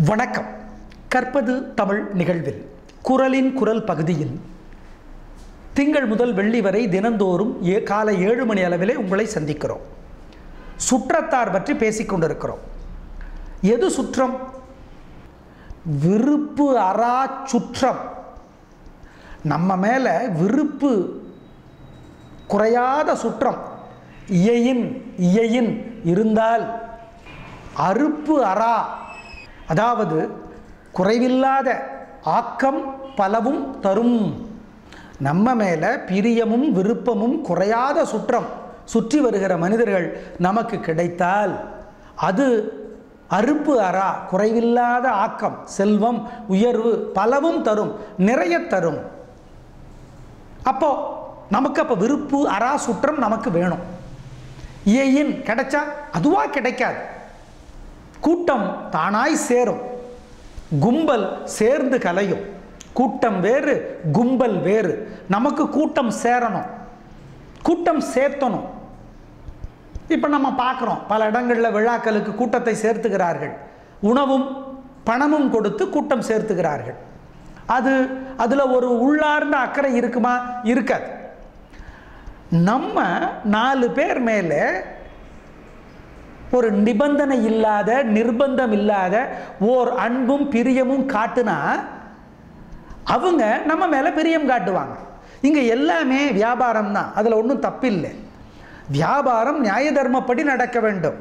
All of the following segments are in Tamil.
வணக்கம் கற்பது தமிழ் நிகழ்வில் குரலின் குரல் பகுதியில் திங்கள் முதல் வெள்ளி வரை தினந்தோறும் ஏ காலை ஏழு மணி அளவிலே உங்களை சந்திக்கிறோம் சுற்றத்தார் பற்றி பேசிக் கொண்டிருக்கிறோம் எது சுற்றம் விருப்பு அறா சுற்றம் நம்ம மேலே விருப்பு குறையாத சுற்றம் இயையின் இயையின் இருந்தால் அறுப்பு அறா அதாவது குறைவில்லாத ஆக்கம் பலவும் தரும் நம்ம மேலே பிரியமும் விருப்பமும் குறையாத சுற்றம் சுற்றி வருகிற மனிதர்கள் நமக்கு கிடைத்தால் அது அறுப்பு அறா குறைவில்லாத ஆக்கம் செல்வம் உயர்வு பலவும் தரும் நிறைய தரும் அப்போ நமக்கு அப்போ விருப்பு அரா சுற்றம் நமக்கு வேணும் ஏயின் கிடைச்சா அதுவா கிடைக்காது கூட்டம் தானாய் சேரும் கும்பல் சேர்ந்து கலையும் கூட்டம் வேறு கும்பல் வேறு நமக்கு கூட்டம் சேரணும் கூட்டம் சேர்த்தணும் இப்போ நம்ம பார்க்குறோம் பல இடங்களில் விழாக்களுக்கு கூட்டத்தை சேர்த்துகிறார்கள் உணவும் பணமும் கொடுத்து கூட்டம் சேர்த்துகிறார்கள் அது அதில் ஒரு உள்ளார்ந்த அக்கறை இருக்குமா இருக்காது நம்ம நாலு பேர் மேலே ஒரு நிபந்தனை இல்லாத நிர்பந்தம் இல்லாத ஓர் அன்பும் பிரியமும் காட்டுனா அவங்க நம்ம மேலே பிரியம் காட்டுவாங்க இங்கே எல்லாமே வியாபாரம் தான் அதில் ஒன்றும் தப்பில்லை வியாபாரம் நியாய தர்மப்படி நடக்க வேண்டும்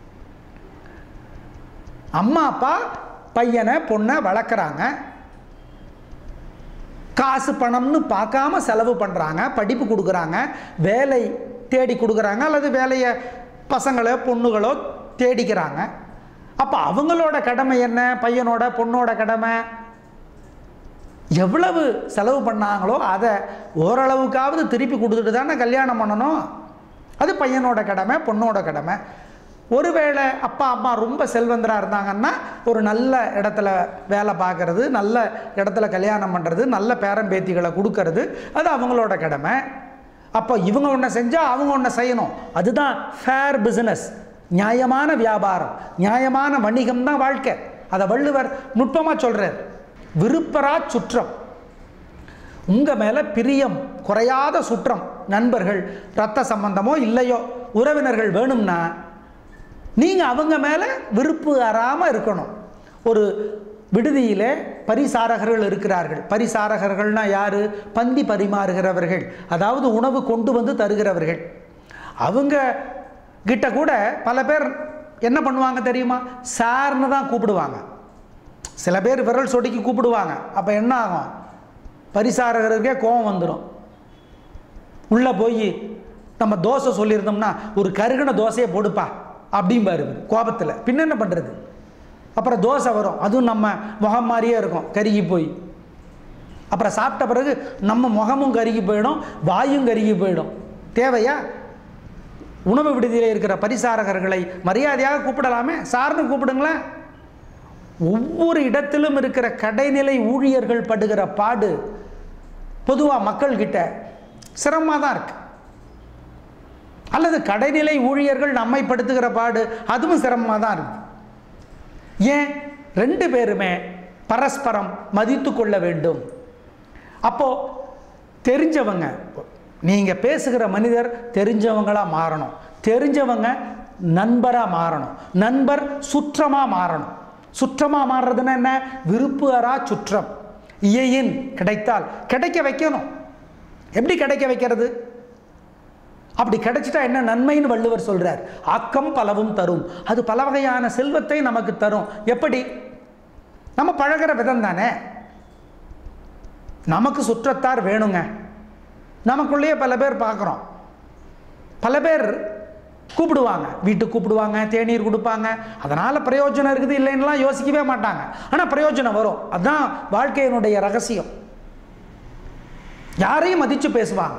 அம்மா அப்பா பையனை பொண்ணை வளர்க்குறாங்க காசு பணம்னு பார்க்காம செலவு பண்ணுறாங்க படிப்பு கொடுக்குறாங்க வேலை தேடி கொடுக்குறாங்க அல்லது வேலையை பசங்களோ பொண்ணுகளோ தேடிக்கிறாங்க அப்போ அவங்களோட கடமை என்ன பையனோட பொண்ணோட கடமை எவ்வளவு செலவு பண்ணாங்களோ அதை ஓரளவுக்காவது திருப்பி கொடுத்துட்டு தானே கல்யாணம் பண்ணணும் அது பையனோட கடமை பொண்ணோட கடமை ஒருவேளை அப்பா அம்மா ரொம்ப செல்வந்தராக இருந்தாங்கன்னா ஒரு நல்ல இடத்துல வேலை பார்க்குறது நல்ல இடத்துல கல்யாணம் பண்ணுறது நல்ல பேரம்பேத்திகளை கொடுக்கறது அது அவங்களோட கடமை அப்போ இவங்க ஒன்றை செஞ்சால் அவங்க ஒன்றை செய்யணும் அதுதான் ஃபேர் பிஸ்னஸ் நியாயமான வியாபாரம் நியாயமான வணிகம் தான் வாழ்க்கை அதை வள்ளுவர் நுட்பமாக சொல்கிறார் விருப்பரா சுற்றம் உங்கள் மேலே பிரியம் குறையாத சுற்றம் நண்பர்கள் இரத்த சம்பந்தமோ இல்லையோ உறவினர்கள் வேணும்னா நீங்கள் அவங்க மேலே விருப்பு அறாமல் இருக்கணும் ஒரு விடுதியிலே பரிசாரகர்கள் இருக்கிறார்கள் பரிசாரகர்கள்னா யார் பந்தி பரிமாறுகிறவர்கள் அதாவது உணவு கொண்டு வந்து தருகிறவர்கள் அவங்க கிட்ட கூட பல பேர் என்ன பண்ணுவாங்க தெரியுமா சார்னு தான் கூப்பிடுவாங்க சில பேர் விரல் சொடிக்கி கூப்பிடுவாங்க அப்போ என்ன ஆகும் பரிசாரகருக்கே கோபம் வந்துடும் உள்ளே போய் நம்ம தோசை சொல்லியிருந்தோம்னா ஒரு கருகின தோசையை போடுப்பா அப்படிம்பாரு கோபத்தில் பின்ன என்ன பண்ணுறது அப்புறம் தோசை வரும் அதுவும் நம்ம முகம் மாதிரியே இருக்கும் கருகி போய் அப்புறம் சாப்பிட்ட பிறகு நம்ம முகமும் கருகி போயிடும் வாயும் கருகி போயிடும் தேவையா உணவு விடுதியில் இருக்கிற பரிசாரகர்களை மரியாதையாக கூப்பிடலாமே சார்னு கூப்பிடுங்களேன் ஒவ்வொரு இடத்திலும் இருக்கிற கடைநிலை ஊழியர்கள் படுகிற பாடு பொதுவாக மக்கள்கிட்ட சிரமமாக தான் இருக்கு அல்லது கடைநிலை ஊழியர்கள் நம்மை படுத்துகிற பாடு அதுவும் சிரமமாக தான் இருக்கு ஏன் ரெண்டு பேருமே பரஸ்பரம் மதித்து கொள்ள வேண்டும் அப்போ தெரிஞ்சவங்க நீங்கள் பேசுகிற மனிதர் தெரிஞ்சவங்களாக மாறணும் தெரிஞ்சவங்க நண்பராக மாறணும் நண்பர் சுற்றமாக மாறணும் சுற்றமாக மாறுறதுன்னா என்ன விருப்பு அறா சுற்றம் இயையின் கிடைத்தால் கிடைக்க வைக்கணும் எப்படி கிடைக்க வைக்கிறது அப்படி கிடைச்சிட்டா என்ன நன்மைன்னு வள்ளுவர் சொல்றார் ஆக்கம் பலவும் தரும் அது பல வகையான செல்வத்தை நமக்கு தரும் எப்படி நம்ம பழகிற விதம் தானே நமக்கு சுற்றத்தார் வேணுங்க நமக்குள்ளேயே பல பேர் பார்க்குறோம் பல பேர் கூப்பிடுவாங்க வீட்டுக்கு கூப்பிடுவாங்க தேநீர் கொடுப்பாங்க அதனால் பிரயோஜனம் இருக்குது இல்லைன்னுலாம் யோசிக்கவே மாட்டாங்க ஆனால் பிரயோஜனம் வரும் அதுதான் வாழ்க்கையினுடைய ரகசியம் யாரையும் மதித்து பேசுவாங்க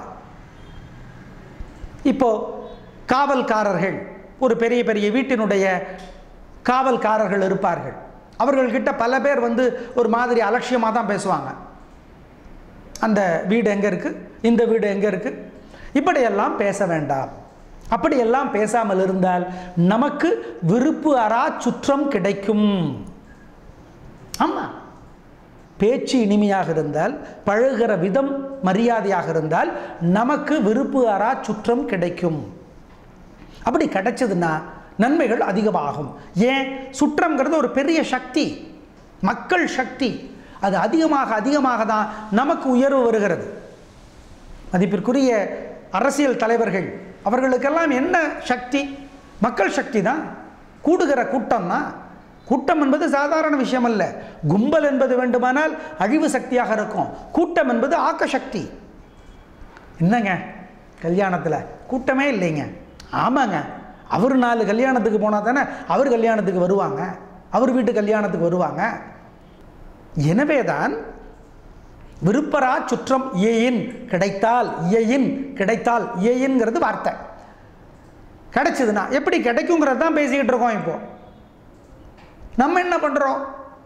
இப்போ காவல்காரர்கள் ஒரு பெரிய பெரிய வீட்டினுடைய காவல்காரர்கள் இருப்பார்கள் அவர்கள்கிட்ட பல பேர் வந்து ஒரு மாதிரி அலட்சியமாக தான் பேசுவாங்க அந்த வீடு எங்கே இருக்குது இந்த வீடு எங்கே இருக்குது இப்படியெல்லாம் பேச வேண்டாம் அப்படியெல்லாம் பேசாமல் இருந்தால் நமக்கு விருப்பு அறா சுற்றம் கிடைக்கும் ஆமாம் பேச்சு இனிமையாக இருந்தால் பழகுகிற விதம் மரியாதையாக இருந்தால் நமக்கு விருப்பு அறா சுற்றம் கிடைக்கும் அப்படி கிடைச்சதுன்னா நன்மைகள் அதிகமாகும் ஏன் சுற்றம்ங்கிறது ஒரு பெரிய சக்தி மக்கள் சக்தி அது அதிகமாக அதிகமாக தான் நமக்கு உயர்வு வருகிறது மதிப்பிற்குரிய அரசியல் தலைவர்கள் அவர்களுக்கெல்லாம் என்ன சக்தி மக்கள் சக்தி தான் கூடுகிற கூட்டம் தான் கூட்டம் என்பது சாதாரண விஷயம் அல்ல கும்பல் என்பது வேண்டுமானால் அழிவு சக்தியாக இருக்கும் கூட்டம் என்பது ஆக்க சக்தி என்னங்க கல்யாணத்தில் கூட்டமே இல்லைங்க ஆமாங்க அவர் நாலு கல்யாணத்துக்கு போனால் தானே அவர் கல்யாணத்துக்கு வருவாங்க அவர் வீட்டு கல்யாணத்துக்கு வருவாங்க எனவே தான் விருப்பரா சுற்றம் ஏயின் கிடைத்தால் ஏயின் கிடைத்தால் ஏயின்ங்கிறது வார்த்தை கிடைச்சதுன்னா எப்படி கிடைக்குங்கிறது தான் பேசிக்கிட்டு இருக்கோம் இப்போ நம்ம என்ன பண்ணுறோம்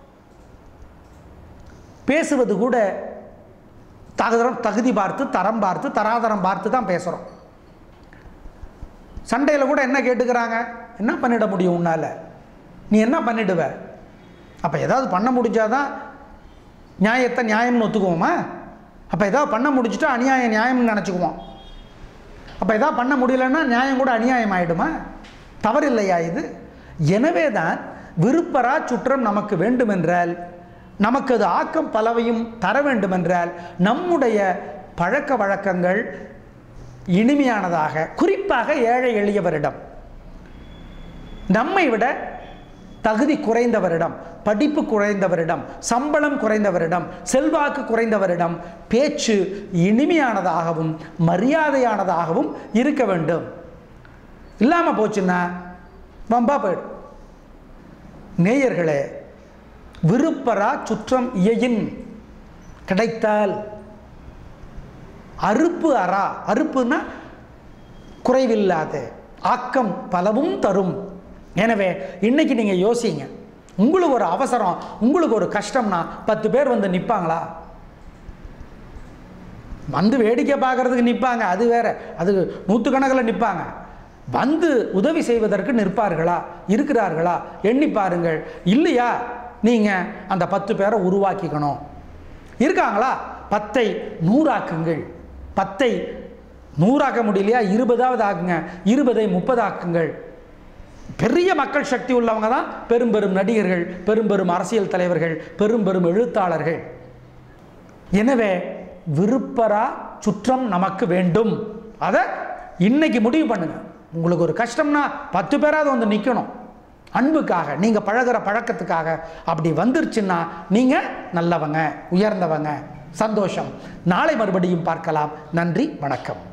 பேசுவது கூட தகுதரம் தகுதி பார்த்து தரம் பார்த்து தராதரம் பார்த்து தான் பேசுகிறோம் சண்டையில் கூட என்ன கேட்டுக்கிறாங்க என்ன பண்ணிட முடியும் உன்னால் நீ என்ன பண்ணிடுவ அப்போ ஏதாவது பண்ண முடிஞ்சாதான் நியாயத்தை நியாயம்னு ஒத்துக்குவோமா அப்போ ஏதாவது பண்ண முடிச்சுட்டா அநியாயம் நியாயம்னு நினச்சிக்குவோம் அப்போ ஏதாவது பண்ண முடியலன்னா நியாயம் கூட அநியாயம் ஆயிடுமா தவறு இல்லையா இது எனவே தான் விருப்பரா சுற்றம் நமக்கு வேண்டுமென்றால் நமக்கு அது ஆக்கம் பலவையும் தர வேண்டுமென்றால் நம்முடைய பழக்க வழக்கங்கள் இனிமையானதாக குறிப்பாக ஏழை எளியவரிடம் நம்மை விட தகுதி குறைந்தவரிடம் படிப்பு குறைந்தவரிடம் சம்பளம் குறைந்தவரிடம் செல்வாக்கு குறைந்தவரிடம் பேச்சு இனிமையானதாகவும் மரியாதையானதாகவும் இருக்க வேண்டும் இல்லாமல் போச்சுன்னா வம்பா போயிடும் நேயர்களே விருப்பரா சுற்றம் இயையின் கிடைத்தால் அறுப்பு அறா அறுப்புன்னா குறைவில்லாத ஆக்கம் பலவும் தரும் எனவே இன்னைக்கு நீங்கள் யோசிங்க உங்களுக்கு ஒரு அவசரம் உங்களுக்கு ஒரு கஷ்டம்னா பத்து பேர் வந்து நிற்பாங்களா வந்து வேடிக்கை பார்க்கறதுக்கு நிற்பாங்க அது வேற அது நூற்றுக்கணக்கில் நிற்பாங்க வந்து உதவி செய்வதற்கு நிற்பார்களா இருக்கிறார்களா எண்ணி பாருங்கள் இல்லையா நீங்கள் அந்த பத்து பேரை உருவாக்கிக்கணும் இருக்காங்களா பத்தை நூறாக்குங்கள் பத்தை நூறாக்க முடியலையா இருபதாவது ஆக்குங்க இருபதை முப்பதாக்குங்கள் பெரிய மக்கள் சக்தி உள்ளவங்க தான் பெரும் பெரும் நடிகர்கள் பெரும் பெரும் அரசியல் தலைவர்கள் பெரும் பெரும் எழுத்தாளர்கள் எனவே விருப்பரா சுற்றம் நமக்கு வேண்டும் அதை இன்னைக்கு முடிவு பண்ணுங்க உங்களுக்கு ஒரு கஷ்டம்னா பத்து பேராவது வந்து நிற்கணும் அன்புக்காக நீங்கள் பழகுற பழக்கத்துக்காக அப்படி வந்துருச்சுன்னா நீங்கள் நல்லவங்க உயர்ந்தவங்க சந்தோஷம் நாளை மறுபடியும் பார்க்கலாம் நன்றி வணக்கம்